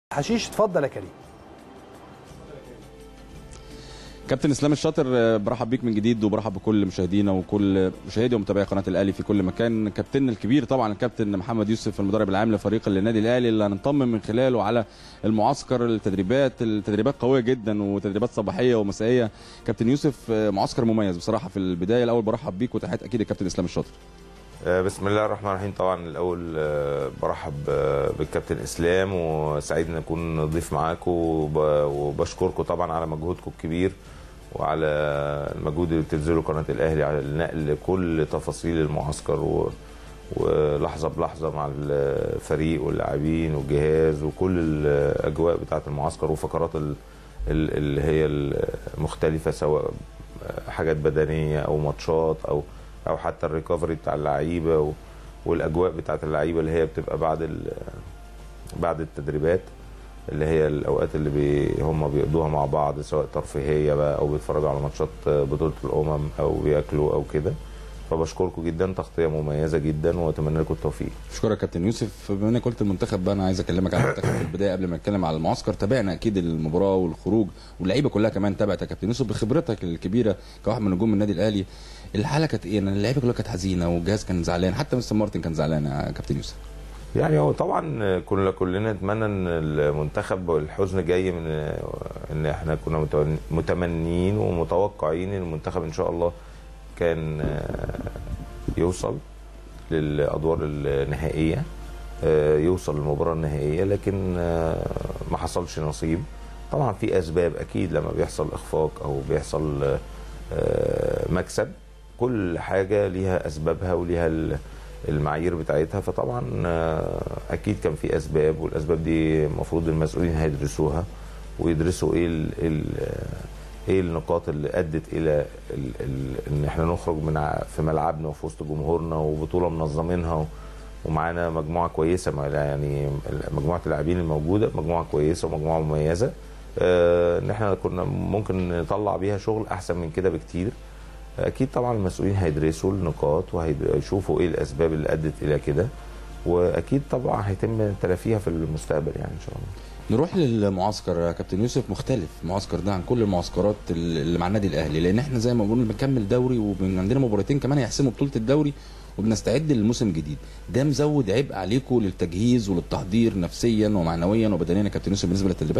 حشيش اتفضل يا كريم كابتن اسلام الشاطر آه، برحب بيك من جديد وبرحب بكل مشاهدينا وكل مشاهدي ومتابعي قناه الاهلي في كل مكان كابتننا الكبير طبعا الكابتن محمد يوسف المدرب العام لفريق النادي الاهلي اللي هنطمن من خلاله على المعسكر التدريبات التدريبات قويه جدا وتدريبات صباحيه ومسائيه كابتن يوسف آه، معسكر مميز بصراحه في البدايه الاول برحب بيك وتحيات اكيد الكابتن اسلام الشاطر آه، بسم الله الرحمن الرحيم طبعا الاول آه، برحب آه، بالكابتن اسلام وسعيد ان اكون ضيف معاكم وب- وبشكركم طبعا على مجهودكم الكبير وعلى المجهود اللي بتبذله قناه الاهلي على النقل كل تفاصيل المعسكر و... ولحظه بلحظه مع الفريق واللاعبين والجهاز وكل الاجواء بتاعه المعسكر وفقرات ال... ال- اللي هي المختلفه سواء حاجات بدنيه او ماتشات او او حتى الريكفري بتاع اللعيبه و... والاجواء بتاعه اللعيبه اللي هي بتبقى بعد ال... بعد التدريبات اللي هي الاوقات اللي بي... هم بيقضوها مع بعض سواء ترفيهيه بقى او بيتفرجوا على ماتشات بطوله الامم او بياكلوا او كده فبشكركم جدا تغطيه مميزه جدا واتمنى لكم التوفيق اشكرك يا كابتن يوسف بما انك قلت المنتخب بقى انا عايز اكلمك عن المنتخب في البدايه قبل ما نتكلم على المعسكر تابعنا اكيد المباراه والخروج واللعيبه كلها كمان تابعت يا كابتن يوسف بخبرتك الكبيره كواحد من نجوم النادي الاهلي الحاله كانت ايه؟ أنا اللعيبه كلها كانت حزينه والجهاز كان زعلان حتى مستر مارتن كان زعلان يا كابتن يوسف يعني هو طبعا كلنا كلنا نتمنى ان المنتخب والحزن جاي من ان احنا كنا متمن- متمنيين ومتوقعين ان المنتخب ان شاء الله كان آه، يوصل للادوار النهائيه آه، يوصل للمباراه النهائيه لكن آه، ما حصلش نصيب طبعا في اسباب اكيد لما بيحصل اخفاق او بيحصل آه، آه، مكسب كل حاجه ليها اسبابها وليها ال- المعايير بتاعتها فطبعا آه، اكيد كان في اسباب والاسباب دي المفروض المسؤولين هيدرسوها ويدرسوا ايه ال ال ايه النقاط اللي ادت الى ال ال ان احنا نخرج من ع- في ملعبنا وفي وسط جمهورنا وبطوله منظمينها و- ومعانا مجموعه كويسه مع- يعني مجموعه اللاعبين الموجوده مجموعه كويسه ومجموعه مميزه آه، ان احنا كنا ممكن نطلع بيها شغل احسن من كده بكتير اكيد طبعا المسؤولين هيدرسوا النقاط وهيشوفوا ايه الاسباب اللي ادت الى كده واكيد طبعا هيتم تلافيها في المستقبل يعني ان شاء الله نروح للمعسكر يا كابتن يوسف مختلف المعسكر ده عن كل المعسكرات اللي مع النادي الاهلي لان احنا زي ما بنقول بنكمل دوري وعندنا مباراتين كمان هيحسموا بطوله الدوري وبنستعد للموسم الجديد ده مزود عبء عليكم للتجهيز وللتحضير نفسيا ومعنويا وبدنيا يا كابتن يوسف بالنسبه للتدريبات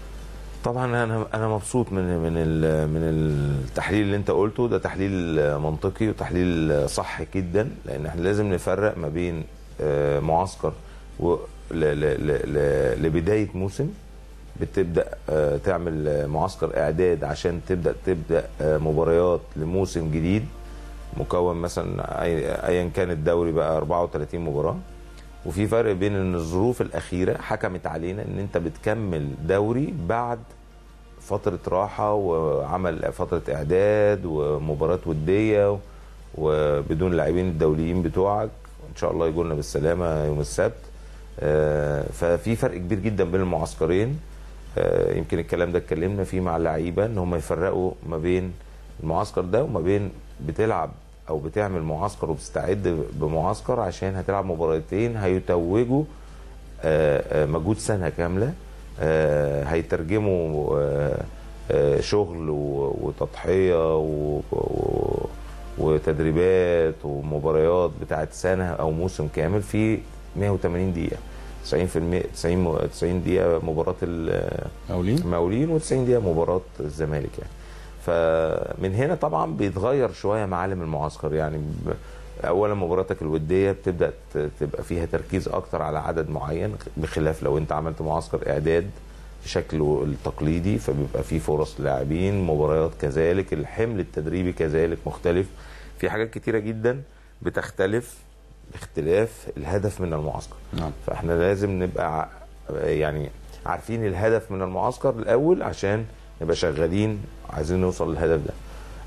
طبعا انا انا مبسوط من من ال- من التحليل اللي انت قلته ده تحليل منطقي وتحليل صح جدا لان احنا لازم نفرق ما بين آه، معسكر و ل- ل- ل- ل- لبدايه موسم بتبدا آه، تعمل آه، معسكر اعداد عشان تبدا تبدا آه، مباريات لموسم جديد مكون مثلا أي- ايا كان الدوري بقى 34 مباراه وفي فرق بين ان الظروف الاخيره حكمت علينا ان انت بتكمل دوري بعد فتره راحه وعمل فتره اعداد ومباراه وديه وبدون اللاعبين الدوليين بتوعك ان شاء الله يجوا لنا بالسلامه يوم السبت آه، ففي فرق كبير جدا بين المعسكرين آه، يمكن الكلام ده اتكلمنا فيه مع اللعيبه ان هم يفرقوا ما بين المعسكر ده وما بين بتلعب او بتعمل معسكر وبتستعد بمعسكر عشان هتلعب مباراتين هيتوجوا آه، آه، مجهود سنه كامله آه، هيترجموا آه، آه، شغل و- وتضحيه و- و- وتدريبات ومباريات بتاعت سنه او موسم كامل في 180 دقيقه 90% 90 90 دقيقه مباراه ال- اولين المقاولين و90 دقيقه مباراه الزمالك يعني فمن هنا طبعا بيتغير شويه معالم المعسكر يعني ب- اولا مباراتك الوديه بتبدا ت- تبقى فيها تركيز اكتر على عدد معين بخلاف لو انت عملت معسكر اعداد بشكله التقليدي فبيبقى فيه فرص لاعبين مباريات كذلك الحمل التدريبي كذلك مختلف في حاجات كتيره جدا بتختلف باختلاف الهدف من المعسكر نعم فاحنا لازم نبقى ع- يعني عارفين الهدف من المعسكر الاول عشان نبقى شغالين عايزين نوصل للهدف ده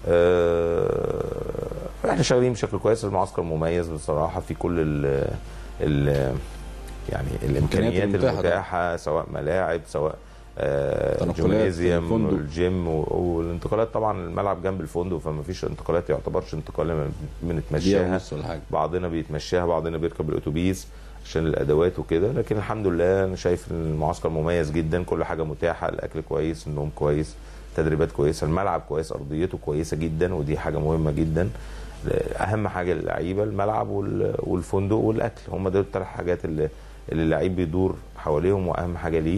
آه، احنا شغالين بشكل كويس المعسكر مميز بصراحه في كل ال ال يعني الامكانيات المتاحة طبعا. المتاحه سواء ملاعب سواء آه، تنقلات، جيمنازيوم الفندق. والجيم و- والانتقالات طبعا الملعب جنب الفندق فما فيش انتقالات يعتبرش انتقال دقيقه بنتمشاها ونص ولا حاجه بعضنا بيتمشاها بعضنا بيركب الاتوبيس عشان الادوات وكده لكن الحمد لله انا شايف ان المعسكر مميز جدا كل حاجه متاحه الاكل كويس النوم كويس تدريبات كويسه الملعب كويس ارضيته كويسه جدا ودي حاجه مهمه جدا اهم حاجه للعيبه الملعب وال- والفندق والاكل هم دول الثلاث حاجات اللي اللي اللعيب بيدور حواليهم واهم حاجه ليه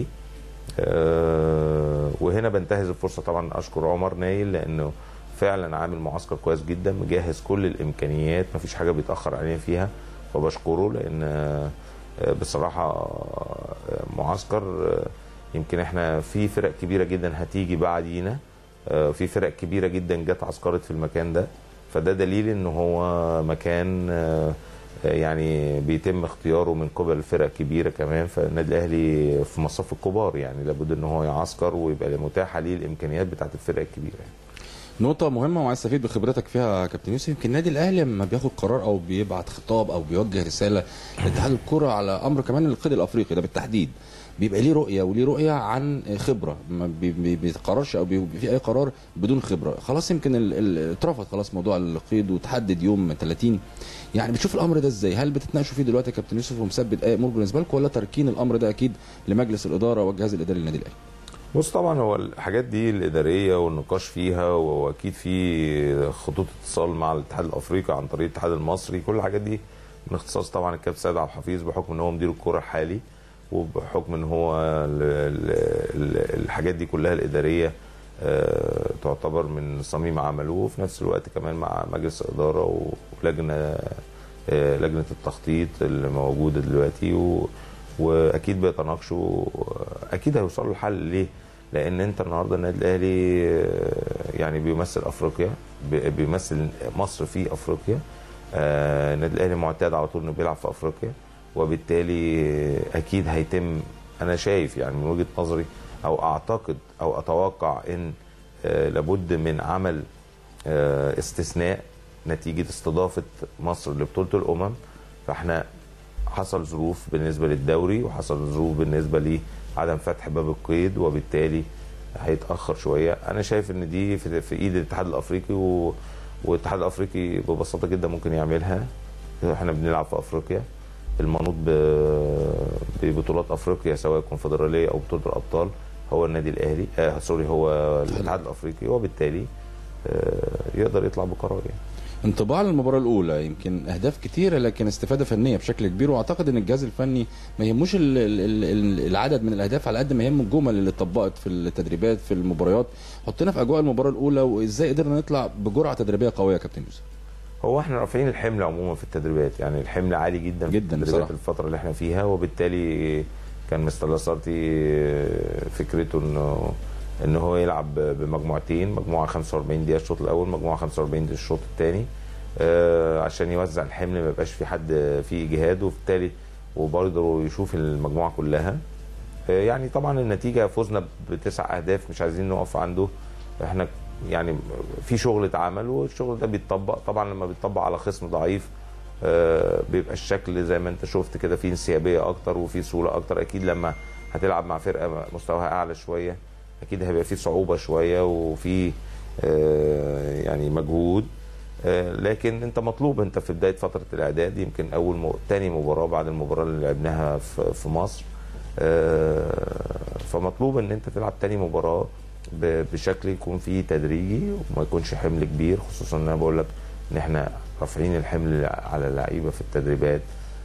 آه، وهنا بنتهز الفرصه طبعا اشكر عمر نايل لانه فعلا عامل معسكر كويس جدا مجهز كل الامكانيات مفيش حاجه بيتاخر علينا فيها فبشكره لان آه، بصراحه آه، معسكر آه، يمكن احنا في فرق كبيره جدا هتيجي بعدينا آه، في فرق كبيره جدا جت عسكرت في المكان ده فده دليل ان هو مكان آه، يعني بيتم اختياره من قبل فرق كبيره كمان فالنادي الاهلي في مصاف الكبار يعني لابد ان هو يعسكر ويبقى متاحه ليه الامكانيات بتاعت الفرق الكبيره يعني. نقطة مهمة وعايز استفيد بخبرتك فيها يا كابتن يوسف يمكن النادي الاهلي لما بياخد قرار او بيبعت خطاب او بيوجه رسالة لاتحاد الكرة على امر كمان القيد الافريقي ده بالتحديد بيبقى ليه رؤية وليه رؤية عن خبرة ما بي- بي- بيتقررش او بيبقى في اي قرار بدون خبرة خلاص يمكن ال- ال- اترفض خلاص موضوع القيد وتحدد يوم 30 يعني بتشوف الامر ده ازاي هل بتتناقشوا فيه دلوقتي يا كابتن يوسف ومثبت اي امور بالنسبة لكم ولا تركين الامر ده اكيد لمجلس الادارة والجهاز الاداري للنادي الاهلي بص طبعا هو الحاجات دي الاداريه والنقاش فيها واكيد في خطوط اتصال مع الاتحاد الافريقي عن طريق الاتحاد المصري كل الحاجات دي من اختصاص طبعا الكابتن سيد عبد الحفيظ بحكم ان هو مدير الكره الحالي وبحكم ان هو ال- ال- ال- الحاجات دي كلها الاداريه آه، تعتبر من صميم عمله وفي نفس الوقت كمان مع مجلس الاداره ولجنه آه، لجنه التخطيط اللي موجوده دلوقتي و واكيد بيتناقشوا اكيد هيوصلوا لحل ليه؟ لان انت النهارده النادي الاهلي آه، يعني بيمثل افريقيا بي- بيمثل مصر في افريقيا آه، النادي الاهلي معتاد على طول انه بيلعب في افريقيا وبالتالي اكيد هيتم انا شايف يعني من وجهه نظري او اعتقد او اتوقع ان آه، لابد من عمل آه، استثناء نتيجه استضافه مصر لبطوله الامم فاحنا حصل ظروف بالنسبه للدوري وحصل ظروف بالنسبه لعدم فتح باب القيد وبالتالي هيتاخر شويه انا شايف ان دي في, في ايد الاتحاد الافريقي و... والاتحاد الافريقي ببساطه جدا ممكن يعملها احنا بنلعب في افريقيا المنوط ب... ببطولات افريقيا سواء الكونفدراليه او بطوله الابطال هو النادي الاهلي آه سوري هو الاتحاد الافريقي وبالتالي آه يقدر يطلع بقرار يعني انطباع للمباراه الاولى يمكن اهداف كتيره لكن استفاده فنيه بشكل كبير واعتقد ان الجهاز الفني ما يهموش ال- ال- ال- العدد من الاهداف على قد ما يهم الجمل اللي اتطبقت في التدريبات في المباريات حطينا في اجواء المباراه الاولى وازاي قدرنا نطلع بجرعه تدريبيه قويه يا كابتن يوسف هو احنا رافعين الحمل عموما في التدريبات يعني الحمل عالي جدا, جداً في التدريبات بصراحة. الفتره اللي احنا فيها وبالتالي كان مستر لاسارتي فكرته انه ان هو يلعب بمجموعتين مجموعه 45 دقيقه الشوط الاول مجموعه 45 دقيقه الشوط الثاني عشان يوزع الحمل ما يبقاش في حد فيه اجهاد وبالتالي وبرضه يشوف المجموعه كلها آه، يعني طبعا النتيجه فوزنا بتسع اهداف مش عايزين نقف عنده احنا يعني في شغل اتعمل والشغل ده بيتطبق طبعا لما بيتطبق على خصم ضعيف آه، بيبقى الشكل زي ما انت شفت كده فيه انسيابيه اكتر وفي سهوله اكتر اكيد لما هتلعب مع فرقه مستواها اعلى شويه اكيد هيبقى في صعوبه شويه وفي آه، يعني مجهود آه، لكن انت مطلوب انت في بدايه فتره الاعداد يمكن اول م... تاني مباراه بعد المباراه اللي لعبناها في, في مصر آه، فمطلوب ان انت تلعب تاني مباراه ب- بشكل يكون فيه تدريجي وما يكونش حمل كبير خصوصا ان انا بقول لك ان احنا رافعين الحمل على اللعيبه في التدريبات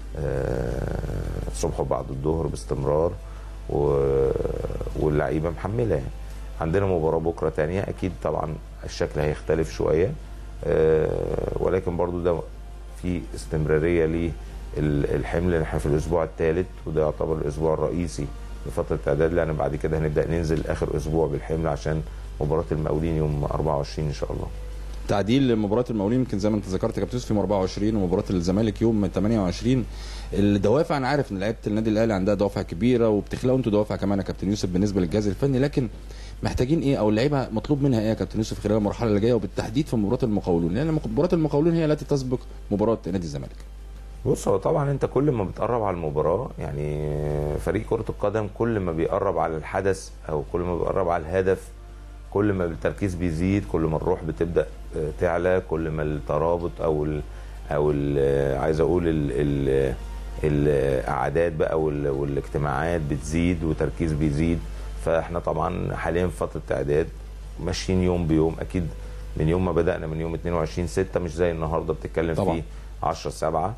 آه، الصبح وبعد الظهر باستمرار و- واللعيبه محمله يعني. عندنا مباراه بكره تانية اكيد طبعا الشكل هيختلف شويه آه، ولكن برضو ده في استمراريه للحمل احنا في الاسبوع الثالث وده يعتبر الاسبوع الرئيسي لفتره الاعداد لان بعد كده هنبدا ننزل اخر اسبوع بالحمل عشان مباراه المقاولين يوم 24 ان شاء الله تعديل مباراه المقاولين يمكن زي ما انت ذكرت يا كابتن يوسف يوم 24 ومباراه الزمالك يوم 28 الدوافع انا عارف ان لعيبه النادي الاهلي عندها دوافع كبيره وبتخلقوا انتوا دوافع كمان يا كابتن يوسف بالنسبه للجهاز الفني لكن محتاجين ايه او اللعيبه مطلوب منها ايه يا كابتن يوسف خلال المرحله اللي جايه وبالتحديد في مباراه المقاولون لان مباراه المقاولون هي التي تسبق مباراه نادي الزمالك بص هو طبعا انت كل ما بتقرب على المباراه يعني فريق كره القدم كل ما بيقرب على الحدث او كل ما بيقرب على الهدف كل ما التركيز بيزيد كل ما الروح بتبدا آه، تعلى كل ما الترابط او ال او ال عايز اقول ال ال الاعداد بقى وال- والاجتماعات بتزيد وتركيز بيزيد فاحنا طبعا حاليا في فتره اعداد ماشيين يوم بيوم اكيد من يوم ما بدانا من يوم 22 6 مش زي النهارده بتتكلم طبعاً. فيه 10 7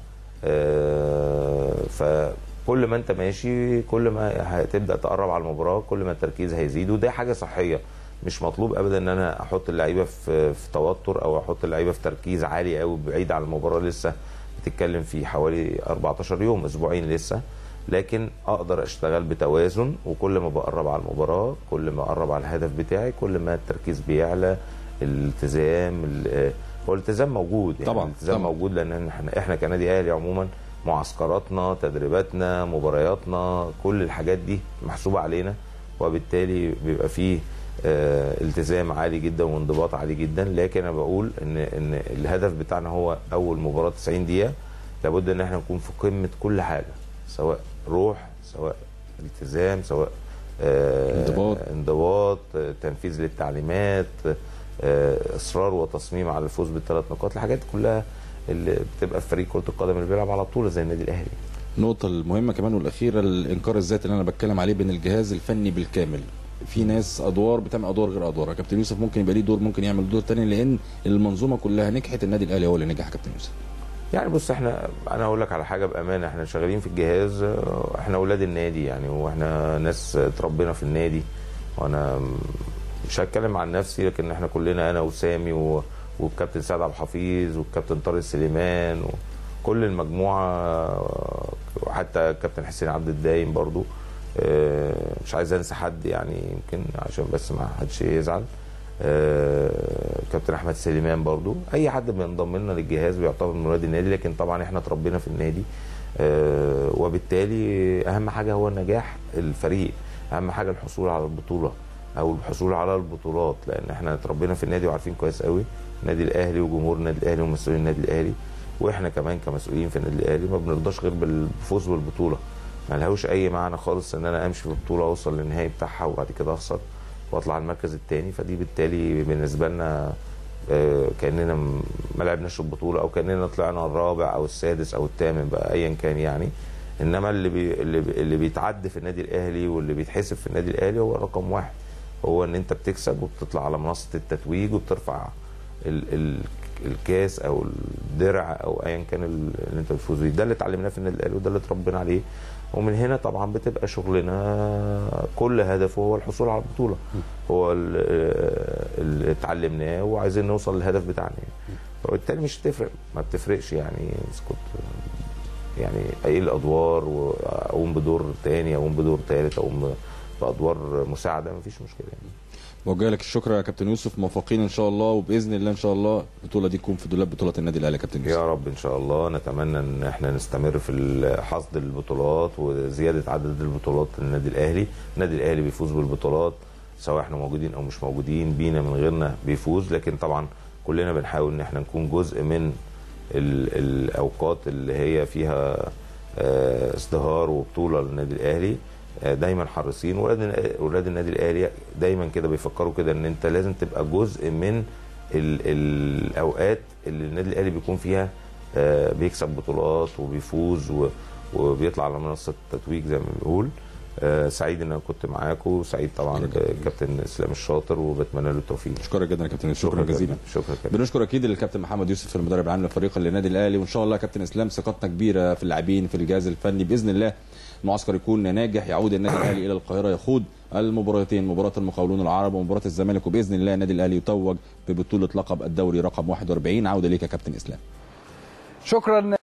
آه، فكل ما انت ماشي كل ما هتبدا تقرب على المباراه كل ما التركيز هيزيد وده حاجه صحيه مش مطلوب ابدا ان انا احط اللعيبه في في توتر او احط اللعيبه في تركيز عالي قوي بعيد عن المباراه لسه بتتكلم في حوالي 14 يوم اسبوعين لسه لكن اقدر اشتغل بتوازن وكل ما بقرب على المباراه كل ما اقرب على الهدف بتاعي كل ما التركيز بيعلى الالتزام ال- هو الالتزام موجود يعني طبعاً، الالتزام طبعاً. موجود لان احنا احنا كنادي اهلي عموما معسكراتنا تدريباتنا مبارياتنا كل الحاجات دي محسوبه علينا وبالتالي بيبقى فيه آه، التزام عالي جدا وانضباط عالي جدا لكن انا بقول ان ان الهدف بتاعنا هو اول مباراه 90 دقيقه لابد ان احنا نكون في قمه كل حاجه سواء روح سواء التزام سواء آه، انضباط. انضباط آه، تنفيذ للتعليمات آه، اصرار وتصميم على الفوز بالثلاث نقاط الحاجات كلها اللي بتبقى في فريق كره القدم اللي بيلعب على طول زي النادي الاهلي النقطة المهمة كمان والأخيرة الإنكار الذاتي اللي أنا بتكلم عليه بين الجهاز الفني بالكامل في ناس أدوار بتعمل أدوار غير أدوارها كابتن يوسف ممكن يبقى ليه دور ممكن يعمل دور تاني لأن المنظومة كلها نجحت النادي الأهلي هو اللي نجح يا كابتن يوسف يعني بص احنا انا اقول لك على حاجه بامانه احنا شغالين في الجهاز اه، احنا اولاد النادي يعني واحنا ناس اتربينا في النادي وانا مش هتكلم عن نفسي لكن احنا كلنا انا وسامي و- والكابتن سعد عبد الحفيظ والكابتن طارق سليمان وكل المجموعه اه، وحتى الكابتن حسين عبد الدايم برضو اه، مش عايز انسى حد يعني يمكن عشان بس ما حدش يزعل آه، كابتن احمد سليمان برضو اي حد بينضم لنا للجهاز بيعتبر من ولاد النادي لكن طبعا احنا اتربينا في النادي آه، وبالتالي اهم حاجه هو النجاح الفريق اهم حاجه الحصول على البطوله او الحصول على البطولات لان احنا اتربينا في النادي وعارفين كويس قوي النادي الاهلي وجمهور النادي الاهلي ومسؤولين النادي الاهلي واحنا كمان كمسؤولين في النادي الاهلي ما بنرضاش غير بالفوز بالبطوله ما لهوش اي معنى خالص ان انا امشي في بطوله اوصل للنهائي بتاعها وبعد كده اخسر واطلع المركز الثاني فدي بالتالي بالنسبه لنا آه، كاننا م- ما لعبناش البطوله او كاننا طلعنا الرابع او السادس او الثامن بقى ايا كان يعني انما اللي بي اللي, بي اللي بيتعد في النادي الاهلي واللي بيتحسب في النادي الاهلي هو رقم واحد هو ان انت بتكسب وبتطلع على منصه التتويج وبترفع ال ال الكاس او الدرع او ايا كان ال- اللي انت بتفوز بيه ده اللي اتعلمناه في النادي الاهلي وده اللي اتربينا عليه ومن هنا طبعا بتبقى شغلنا كل هدفه هو الحصول على البطوله هو ال- اللي اتعلمناه وعايزين نوصل للهدف بتاعنا يعني. وبالتالي مش هتفرق ما بتفرقش يعني اسكت يعني ايه الادوار واقوم بدور تاني اقوم بدور تالت اقوم بادوار مساعده مفيش مشكله يعني بوجه لك الشكر يا كابتن يوسف موفقين إن شاء الله وبإذن الله إن شاء الله البطولة دي تكون في دولاب بطولة النادي الأهلي يا كابتن يوسف يا رب ان شاء الله نتمنى ان احنا نستمر في حصد البطولات وزياده عدد البطولات للنادي الاهلي النادي الاهلي بيفوز بالبطولات سواء احنا موجودين او مش موجودين بينا من غيرنا بيفوز لكن طبعا كلنا بنحاول ان احنا نكون جزء من ال- الاوقات اللي هي فيها آه، ازدهار وبطوله للنادي الاهلي آه، دايما حريصين ولاد ولاد النادي الاهلي دايما كده بيفكروا كده ان انت لازم تبقى جزء من ال- الاوقات اللي النادي الاهلي بيكون فيها آه، بيكسب بطولات وبيفوز و- وبيطلع على منصه التتويج زي ما بنقول آه، سعيد ان انا كنت معاكم وسعيد طبعا بالكابتن اسلام الشاطر وبتمنى له التوفيق أشكرك جدا يا كابتن يوسف شكرا جزيلا شكرا كابتن بنشكر اكيد الكابتن محمد يوسف المدرب العام لفريق النادي الاهلي وان شاء الله يا كابتن اسلام ثقتنا كبيره في اللاعبين في الجهاز الفني باذن الله المعسكر يكون ناجح يعود النادي الاهلي الى القاهره يخوض المباراتين مباراه المقاولون العرب ومباراه الزمالك وباذن الله النادي الاهلي يتوج ببطوله لقب الدوري رقم 41 عوده ليك يا كابتن اسلام شكرا